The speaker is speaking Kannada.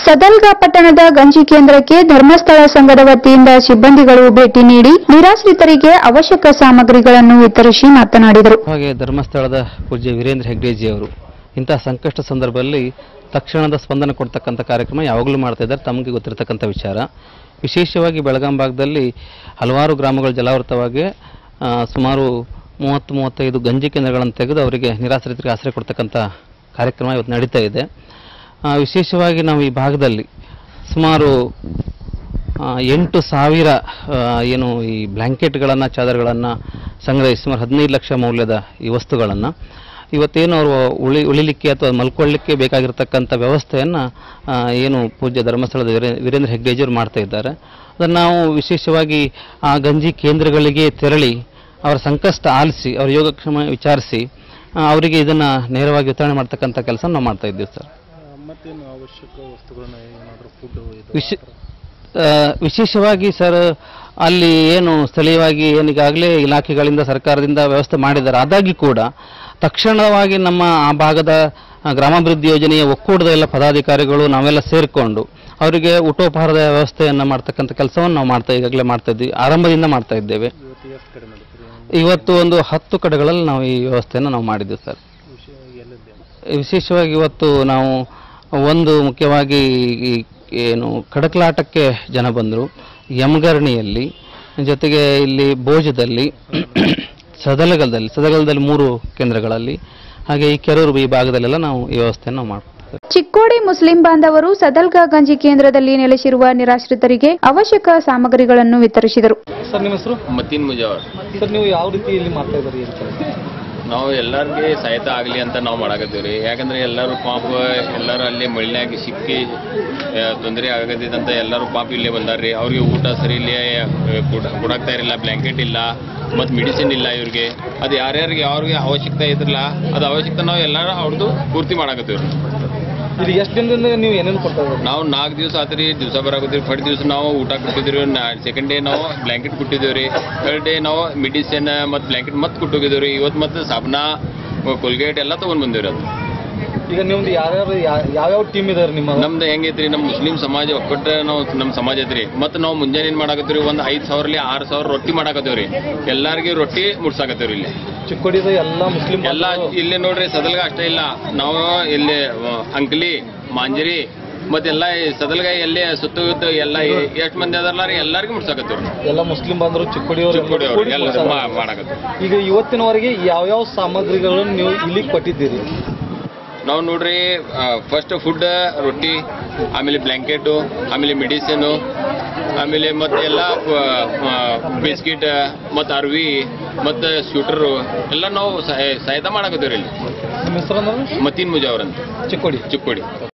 ಸದಲ್ಗಾ ಪಟ್ಟಣದ ಗಂಜಿ ಕೇಂದ್ರಕ್ಕೆ ಧರ್ಮಸ್ಥಳ ಸಂಘದ ವತಿಯಿಂದ ಸಿಬ್ಬಂದಿಗಳು ಭೇಟಿ ನೀಡಿ ನಿರಾಶ್ರಿತರಿಗೆ ಅವಶ್ಯಕ ಸಾಮಗ್ರಿಗಳನ್ನು ವಿತರಿಸಿ ಮಾತನಾಡಿದರು ಹಾಗೆ ಧರ್ಮಸ್ಥಳದ ಪೂಜ್ಯ ವೀರೇಂದ್ರ ಹೆಗ್ಡೇಜಿ ಅವರು ಇಂತಹ ಸಂಕಷ್ಟ ಸಂದರ್ಭದಲ್ಲಿ ತಕ್ಷಣದ ಸ್ಪಂದನೆ ಕೊಡ್ತಕ್ಕಂಥ ಕಾರ್ಯಕ್ರಮ ಯಾವಾಗಲೂ ಮಾಡ್ತಾ ಇದ್ದಾರೆ ತಮಗೆ ಗೊತ್ತಿರತಕ್ಕಂಥ ವಿಚಾರ ವಿಶೇಷವಾಗಿ ಬೆಳಗಾಂ ಭಾಗದಲ್ಲಿ ಹಲವಾರು ಗ್ರಾಮಗಳು ಜಲಾವೃತವಾಗಿ ಆ, ಸುಮಾರು ಮೂವತ್ತು ಮೂವತ್ತೈದು ಗಂಜಿ ಕೇಂದ್ರಗಳನ್ನು ತೆಗೆದು ಅವರಿಗೆ ನಿರಾಶ್ರಿತರಿಗೆ ಆಶ್ರಯ ಕೊಡ್ತಕ್ಕಂಥ ಕಾರ್ಯಕ್ರಮ ಇವತ್ತು ನಡೀತಾ ಇದೆ ಆ, ವಿಶೇಷವಾಗಿ ನಾವು ಈ ಭಾಗದಲ್ಲಿ ಸುಮಾರು ಆ, ಎಂಟು ಸಾವಿರ ಆ, ಏನು ಈ ಬ್ಲ್ಯಾಂಕೆಟ್ಗಳನ್ನು ಚಾದರ್ಗಳನ್ನು ಸಂಗ್ರಹಿಸಿ ಸುಮಾರು ಹದಿನೈದು ಲಕ್ಷ ಮೌಲ್ಯದ ಈ ವಸ್ತುಗಳನ್ನು ಇವತ್ತೇನು ಅವರು ಉಳಿ ಉಳಿಲಿಕ್ಕೆ ಅಥವಾ ಮಲ್ಕೊಳ್ಳಿಕ್ಕೆ ಬೇಕಾಗಿರ್ತಕ್ಕಂಥ ವ್ಯವಸ್ಥೆಯನ್ನು ಏನು ಪೂಜ್ಯ ಧರ್ಮಸ್ಥಳದ ವೀರೇ- ವೀರೇಂದ್ರ ಹೆಗ್ಡೇಜಿಯವರು ಮಾಡ್ತಾ ಇದ್ದಾರೆ ಅದನ್ನು ನಾವು ವಿಶೇಷವಾಗಿ ಆ ಗಂಜಿ ಕೇಂದ್ರಗಳಿಗೆ ತೆರಳಿ ಅವರ ಸಂಕಷ್ಟ ಆಲಿಸಿ ಅವರ ಯೋಗಕ್ಷೇಮ ವಿಚಾರಿಸಿ ಆ, ಅವರಿಗೆ ಇದನ್ನು ನೇರವಾಗಿ ವಿತರಣೆ ಮಾಡ್ತಕ್ಕಂಥ ಕೆಲಸ ನಾವು ಮಾಡ್ತಾ ಇದ್ದೀವಿ ಸರ್ ಮತ್ತೇನು ಅವಶ್ಯಕ ವಸ್ತುಗಳನ್ನ ಏನಾದರೂ ಫುಡ್ ವಿಶೇ ಆ, ವಿಶೇಷವಾಗಿ ಸರ್ ಅಲ್ಲಿ ಏನು ಸ್ಥಳೀಯವಾಗಿ ಏನೀಗಾಗಲೇ ಇಲಾಖೆಗಳಿಂದ ಸರ್ಕಾರದಿಂದ ವ್ಯವಸ್ಥೆ ಮಾಡಿದ್ದಾರೆ ಆದಾಗ್ಯೂ ಕೂಡ ತಕ್ಷಣವಾಗಿ ನಮ್ಮ ಆ ಭಾಗದ ಆ, ಗ್ರಾಮಾಭಿವೃದ್ಧಿ ಯೋಜನೆಯ ಒಕ್ಕೂಟದ ಎಲ್ಲ ಪದಾಧಿಕಾರಿಗಳು ನಾವೆಲ್ಲ ಸೇರಿಕೊಂಡು ಅವರಿಗೆ ಊಟೋಪಹಾರದ ವ್ಯವಸ್ಥೆಯನ್ನು ಮಾಡ್ತಕ್ಕಂಥ ಕೆಲಸವನ್ನು ನಾವು ಮಾಡ್ತಾ ಈಗಾಗಲೇ ಮಾಡ್ತಾ ಇದ್ದೀವಿ ಆರಂಭದಿಂದ ಮಾಡ್ತಾ ಇದ್ದೇವೆ ಇವತ್ತು ಎಷ್ಟು ಕಡೆ ಮಾಡ್ತೀರಿ ಇವತ್ತು ಒಂದು ಹತ್ತು ಕಡೆಗಳಲ್ಲಿ ನಾವು ಈ ವ್ಯವಸ್ಥೆಯನ್ನು ನಾವು ಮಾಡಿದ್ದೀವಿ ಸರ್ ವಿಷಯ ಎಲ್ಲಿದೆ ವಿಶೇಷವಾಗಿ ಇವತ್ತು ನಾವು ಒಂದು ಮುಖ್ಯವಾಗಿ ಈ ಏನು ಕಡಕಲಾಟಕ್ಕೆ ಜನ ಬಂದರು ಯಮಗರ್ಣಿಯಲ್ಲಿ ಜೊತೆಗೆ ಇಲ್ಲಿ ಭೋಜದಲ್ಲಿ ಸದಲಗಲದಲ್ಲಿ ಸದಲಗಲದಲ್ಲಿ ಮೂರು ಕೇಂದ್ರಗಳಲ್ಲಿ ಹಾಗೆ ಈ ಕೆರೂರು ಈ ಭಾಗದಲ್ಲೆಲ್ಲ ನಾವು ಈ ವ್ಯವಸ್ಥೆಯನ್ನು ನಾವು ಮಾಡ್ತೀವಿ ಚಿಕ್ಕೋಡಿ ಮುಸ್ಲಿಂ ಬಾಂಧವರು ಸದಲ್ಗಾ ಗಂಜಿ ಕೇಂದ್ರದಲ್ಲಿ ನೆಲೆಸಿರುವ ನಿರಾಶ್ರಿತರಿಗೆ ಅವಶ್ಯಕ ಸಾಮಗ್ರಿಗಳನ್ನು ವಿತರಿಸಿದರು ಸರ್ ನಿಮ್ಮ ಹೆಸರು ಮತ್ತಿನ್ ಮುಜಾವರ್ ಸರ್ ನೀವು ಯಾವ ರೀತಿ ಇಲ್ಲಿ ಮಾಡ್ತಾ ಇದ್ದೀರಿ ಏನು ಕೆಲಸ ನಾವು ಎಲ್ಲರಿಗೆ ಸಹಾಯತ ಆಗಲಿ ಅಂತ ನಾವು ಮಾಡಾಕತ್ತೀವಿ ರೀ ಯಾಕಂದ್ರೆ ಎಲ್ಲರೂ ಪಾಪ ಎಲ್ಲರೂ ಅಲ್ಲಿ ಮಳಿನಾಗ ಸಿಕ್ಕಿ ತೊಂದರೆ ಆಗತ್ತಿದಂತ ಎಲ್ಲರೂ ಪಾಪ ಇಲ್ಲೇ ಬಂದಾರ್ರಿ ಅವ್ರಿಗೆ ಊಟ ಸರಿ ಇಲ್ಲಿ ಕೊಡಾಕ್ತಾ ಇರಲಿಲ್ಲ ಬ್ಲ್ಯಾಂಕೆಟ್ ಇಲ್ಲ ಮತ್ತು ಮೆಡಿಸಿನ್ ಇಲ್ಲ ಇವ್ರಿಗೆ ಅದು ಯಾರ್ಯಾರಿಗೆ ಯಾರಿಗೆ ಅವಶ್ಯಕತೆ ಇದ್ರಲ್ಲ ಅದು ಅವಶ್ಯಕತೆ ನಾವು ಎಲ್ಲರೂ ಅವ್ರದ್ದು ಪೂರ್ತಿ ಮಾಡಾಕತ್ತೀವಿ ರೀ ಇದು ಎಷ್ಟು ದಿನದಿಂದ ನೀವು ಏನೇನು ಕೊಡ್ತಾ ಇದ್ದೀರಿ ನಾವು ನಾಲ್ಕು ದಿವಸ ಆತ್ರಿ ದಿವಸ ಬರಾಕತ್ತೀವಿ ಫಸ್ಟ್ ದಿವಸ ನಾವು ಊಟ ಕೊಟ್ಟಿದ್ದೀವಿ ಸೆಕೆಂಡ್ ಡೇ ನಾವು ಬ್ಲ್ಯಾಂಕೆಟ್ ಕೊಟ್ಟಿದ್ದೀವಿ ರೀ ಥರ್ಡ್ ಡೇ ನಾವು ಮೆಡಿಸಿನ್ ಮತ್ತು ಬ್ಲ್ಯಾಂಕೆಟ್ ಮತ್ತೆ ಕೊಟ್ಟೋಗಿದ್ದೀವಿ ರೀ ಇವತ್ತು ಮತ್ತು ಸಾಬನ ಕೋಲ್ಗೇಟ್ ಎಲ್ಲ ತೊಗೊಂಡು ಬಂದೀವಿ ಅದು ಈಗ ನಿಮ್ದು ಯಾರ್ಯಾರು ಯಾ- ಯಾವ್ಯಾವ ಟೀಮ್ ಇದಾರೆ ನಿಮ್ಮ ನಮ್ದು ಹೆಂಗೈತ್ರಿ ನಮ್ಮ ಮುಸ್ಲಿಂ ಸಮಾಜ ಒಕ್ಕಟ್ಟ ನಾವು ನಮ್ಮ ಸಮಾಜ ಐತ್ರಿ ಮತ್ತು ನಾವು ಮುಂಜಾನೆ ಏನು ಮಾಡಾಕತ್ತೀವಿ ಒಂದು ಐದು ಸಾವಿರಲಿ ಆರು ಸಾವಿರ ರೊಟ್ಟಿ ಮಾಡಾಕತ್ತೀವಿ ರೀ ಎಲ್ಲರಿಗೂ ರೊಟ್ಟಿ ಮುಟ್ಸಾಕತ್ತೀವಿ ಇಲ್ಲಿ ಚಿಕ್ಕೋಡಿದ ಎಲ್ಲ ಮುಸ್ಲಿಂ ಎಲ್ಲ ಇಲ್ಲಿ ನೋಡ್ರಿ ಸದಲ್ಗ ಅಷ್ಟೇ ಇಲ್ಲ ನಾವು ಇಲ್ಲಿ ಆ, ಅಂಕಲಿ ಮಾಂಜರಿ ಮತ್ತೆಲ್ಲ ಈ ಸದಲ್ಗ ಎಲ್ಲಿ ಸುತ್ತ ಎಲ್ಲ ಎಷ್ಟು ಮಂದಿ ಅದಾರಲ್ಲ ರೀ ಎಲ್ಲರಿಗೂ ಮುಟ್ಸಾಕತ್ತೀವಿ ಎಲ್ಲ ಮುಸ್ಲಿಂ ಬಂದರು ಚಿಕ್ಕೋಡಿಯವರು ಚಿಕ್ಕೋಡಿ ಎಲ್ಲರೂ ಅವ್ರು ಕೂಡಿ ಎಲ್ಲ ಕೊಡ್ತಾರೆ. ಮಾ- ಮಾಡಾಕತ್ತೀವಿ ಈಗ ಇವತ್ತಿನವರೆಗೆ ಯಾವ್ಯಾವ ಸಾಮಗ್ರಿಗಳನ್ನು ನೀವು ಇಲ್ಲಿ ಕೊಟ್ಟಿದ್ದೀರಿ ನಾವು ನೋಡ್ರಿ ಫಸ್ಟ್ ಫುಡ್ ರೊಟ್ಟಿ ಆಮೇಲೆ ಬ್ಲ್ಯಾಂಕೆಟು ಆಮೇಲೆ ಮೆಡಿಸಿನು ಆಮೇಲೆ ಮತ್ತೆ ಎಲ್ಲ ಬಿಸ್ಕಿಟ್ ಮತ್ತು ಅರ್ವಿ ಮತ್ತು ಸ್ಯೂಟರು ಎಲ್ಲ ನಾವು ಸಹಾಯ- ಸಹಾಯತ ಮಾಡಾಕತ್ತೀವಿ ಇಲ್ಲಿ ನಿಮ್ಮ ಹೆಸರು ಅಂದ್ರೆ ಮತೀನ್ ಮುಜಾವರ್ ಅಂತ ಚಿಕ್ಕೋಡಿ ಚಿಕ್ಕೋಡಿ